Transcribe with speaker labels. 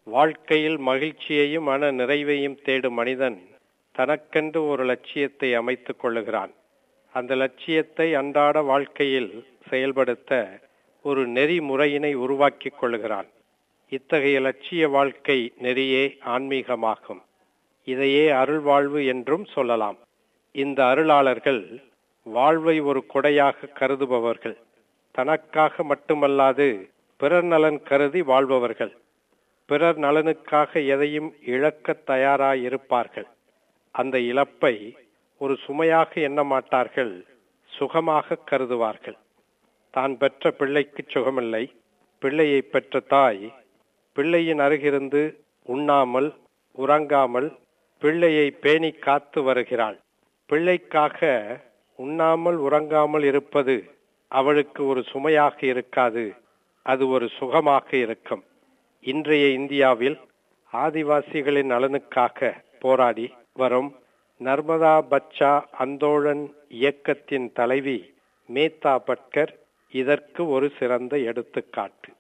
Speaker 1: வாழ்க்கையில் மகிழ்ச்சியையும் மன நிறைவையும் தேடும் மனிதன் தனக்கென்று ஒரு லட்சியத்தை அமைத்துக் கொள்ளுகிறான் அந்த லட்சியத்தை அன்றாட வாழ்க்கையில் செயல்படுத்த ஒரு நெறிமுறையினை உருவாக்கிக் கொள்ளுகிறான் இத்தகைய லட்சிய வாழ்க்கை நெறியே ஆன்மீகமாகும் இதையே அருள் வாழ்வு என்றும் சொல்லலாம் இந்த அருளாளர்கள் வாழ்வை ஒரு கொடையாக கருதுபவர்கள் தனக்காக மட்டுமல்லாது பிறர் நலன் கருதி வாழ்பவர்கள் பிறர் நலனுக்காக எதையும் இழக்க தயாராயிருப்பார்கள் அந்த இழப்பை ஒரு சுமையாக எண்ண மாட்டார்கள் சுகமாக கருதுவார்கள் தான் பெற்ற பிள்ளைக்கு சுகமில்லை பிள்ளையை பெற்ற தாய் பிள்ளையின் அருகிருந்து உண்ணாமல் உறங்காமல் பிள்ளையை பேணி காத்து வருகிறாள் பிள்ளைக்காக உண்ணாமல் உறங்காமல் இருப்பது அவளுக்கு ஒரு சுமையாக இருக்காது அது ஒரு சுகமாக இருக்கும் இன்றைய இந்தியாவில் ஆதிவாசிகளின் நலனுக்காக போராடி வரும் நர்மதா பச்சா அந்தோழன் இயக்கத்தின் தலைவி மேத்தா பட்கர் இதற்கு ஒரு சிறந்த எடுத்துக்காட்டு